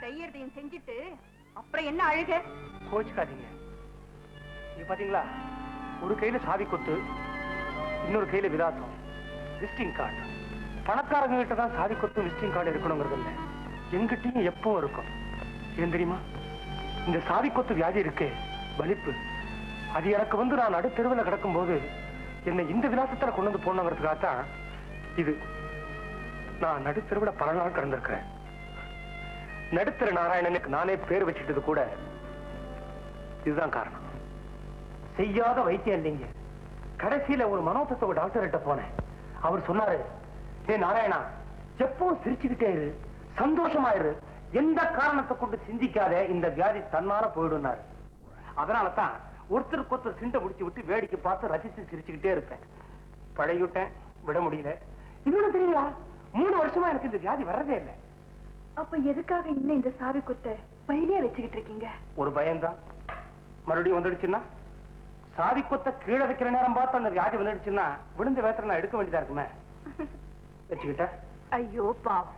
செய்யறதையும் செஞ்சுட்டு அப்புறம் என்ன அழுக கோச்சுக்காதீங்க நீ பாத்தீங்களா ஒரு கையில சாவி கொத்து இன்னொரு கையில விலாசம் விசிட்டிங் கார்டு பணக்காரங்க கிட்ட தான் சாவி கொத்து விசிட்டிங் கார்டு இருக்கணுங்கிறது இல்லை எங்கிட்டயும் எப்பவும் இருக்கும் ஏன் தெரியுமா இந்த சாவி கொத்து வியாதி இருக்கு வலிப்பு அது எனக்கு வந்து நான் நடு தெருவில் கிடக்கும்போது என்னை இந்த விலாசத்துல கொண்டு வந்து போடணுங்கிறதுக்காக தான் இது நான் நடு தெருவில் பல நாள் கிடந்திருக்கிறேன் நடுத்தர நாராயணனுக்கு நானே பேர் வச்சிட்டது கூட இதுதான் காரணம் செய்யாத வைத்தியம் இல்லைங்க கடைசியில ஒரு மனோதத்துவ டாக்டர் கிட்ட போனேன் அவர் சொன்னாரு ஏ நாராயணா எப்பவும் சிரிச்சுக்கிட்டே இரு சந்தோஷமா இரு எந்த காரணத்தை கொண்டு சிந்திக்காத இந்த வியாதி தன்னால போயிடுனாரு அதனால தான் ஒருத்தருக்கு ஒருத்தர் சிண்டை முடிச்சு விட்டு வேடிக்கை பார்த்து ரசிச்சு சிரிச்சுக்கிட்டே இருப்பேன் பழகிவிட்டேன் விட முடியல இன்னொன்னு தெரியல மூணு வருஷமா எனக்கு இந்த வியாதி வர்றதே இல்லை அப்ப எதுக்காக இன்னும் இந்த சாவி குத்த பையிலே வச்சுக்கிட்டு இருக்கீங்க ஒரு பயம்தான் மறுபடியும் வந்துடுச்சுன்னா சாதி கொத்த கீழே வைக்கிற நேரம் பார்த்து அந்த வியாதி வந்துடுச்சுன்னா விழுந்த வேத்திர நான் எடுக்க வேண்டியதா இருக்குமே வச்சுக்கிட்ட ஐயோ பாவம்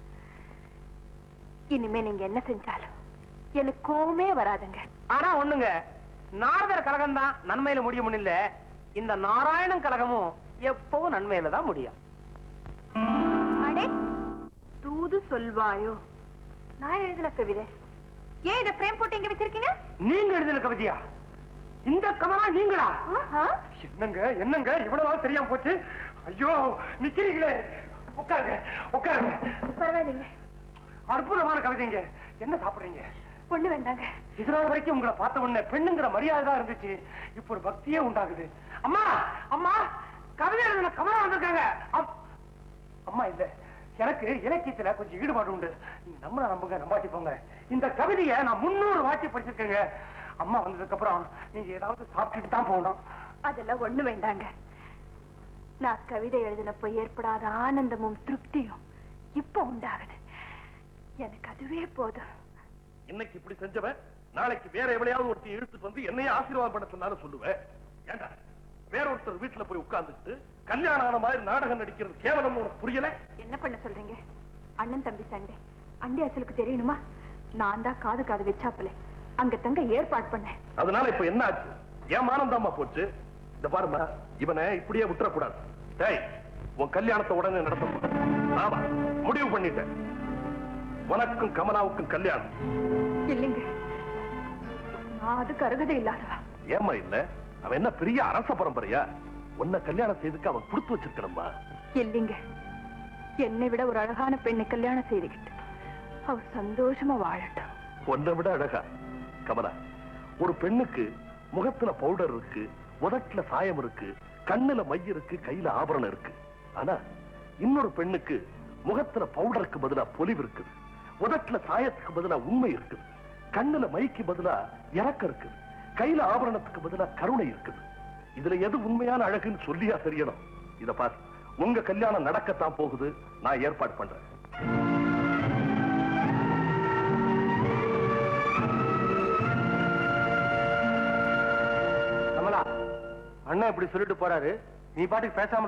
இனிமே நீங்க என்ன செஞ்சாலும் எனக்கு கோவமே வராதுங்க ஆனா ஒண்ணுங்க நாரதர் கழகம் தான் நன்மையில முடியும் இல்ல இந்த நாராயணன் கழகமும் எப்பவும் நன்மையில தான் முடியும் அடே தூது சொல்வாயோ நான் எழுதின கவிதை ஏன் இதை பிரேம் போட்டு இங்க வச்சிருக்கீங்க நீங்க எழுதின கவிதையா இந்த கமலா நீங்களா ஆஹா. என்னங்க என்னங்க இவ்வளவு நாள் தெரியாம போச்சு ஐயோ நிக்கிறீங்களே உட்காருங்க உட்காருங்க பரவாயில்லைங்க அற்புதமான கவிதைங்க என்ன சாப்பிடுறீங்க ஒண்ணு வேண்டாங்க இதனால வரைக்கும் உங்களை பார்த்த உடனே பெண்ணுங்கிற மரியாதை தான் இருந்துச்சு இப்ப ஒரு பக்தியே உண்டாகுது அம்மா அம்மா கவிதை எழுதின கமலா வந்திருக்காங்க அம்- அம்மா இல்ல எனக்கு இலக்கியத்துல கொஞ்சம் ஈடுபாடு உண்டு நீங்க நம்மள நம்புங்க நம்பாட்டி போங்க இந்த கவிதையை நான் முன்னூறு வாட்டி படிச்சிருக்கேங்க அம்மா வந்ததுக்கு அப்புறம் நீங்க ஏதாவது சாப்பிட்டுட்டு தான் போகணும் அதெல்லாம் ஒண்ணு வேண்டாங்க நான் கவிதை எழுதினப்ப ஏற்படாத ஆனந்தமும் திருப்தியும் இப்ப உண்டாகுது எனக்கு அதுவே போதும் இன்னைக்கு இப்படி செஞ்சவன் நாளைக்கு வேற எவளையாவது ஒருத்தி இழுத்துட்டு வந்து என்னையே ஆசீர்வாதம் பண்ண சொன்னாலும் சொல்லுவேன் ஏண்டா வேற ஒருத்தர் வீட்டுல போய் உட்கார்ந்துட்டு கல்யாணம் ஆன மாதிரி நாடகம் நடிக்கிறது கேவலம் உனக்கு புரியல என்ன பண்ண சொல்றீங்க அண்ணன் தம்பி சண்டை அண்டி அசலுக்கு தெரியணுமா நான் தான் காது காது வச்சாப்பலே அங்க தங்க ஏற்பாடு பண்ணேன் அதனால இப்ப என்ன ஆச்சு ஏன் மானந்தாமா போச்சு இந்த பாருமா இவனை இப்படியே விட்டுறக்கூடாது டேய் உன் கல்யாணத்தை உடனே நடத்தணும் ஆமா முடிவு பண்ணிட்டேன் உனக்கும் கமலாவுக்கும் கல்யாணம் இல்லைங்க நான் அதுக்கு அருகதை இல்லாதவா ஏமா இல்ல அவன் என்ன பெரிய அரச பரம்பரையா உன்னை கல்யாணம் செய்துக்கு அவன் கொடுத்து வச்சிருக்கணுமா இல்லைங்க என்னை விட ஒரு அழகான பெண்ணை கல்யாணம் செய்துக்கிட்டு அவர் சந்தோஷமா வாழட்டும் உன்னை விட அழகா கமலா ஒரு பெண்ணுக்கு முகத்துல பவுடர் இருக்கு உதட்டுல சாயம் இருக்கு கண்ணுல மை இருக்கு கையில ஆபரணம் இருக்கு ஆனா இன்னொரு பெண்ணுக்கு முகத்துல பவுடருக்கு பதிலா பொலிவு இருக்குது உதட்டுல சாயத்துக்கு பதிலா உண்மை இருக்குது கண்ணுல மைக்கு பதிலா இறக்கம் இருக்குது கையில ஆபரணத்துக்கு பதிலா கருணை இருக்குது இதுல எது உண்மையான அழகுன்னு சொல்லியா தெரியணும் இத பாரு உங்க கல்யாணம் நடக்கத்தான் போகுது நான் ஏற்பாடு பண்றேன் கமலா அண்ணன் இப்படி சொல்லிட்டு போறாரு நீ பாட்டுக்கு பேசாம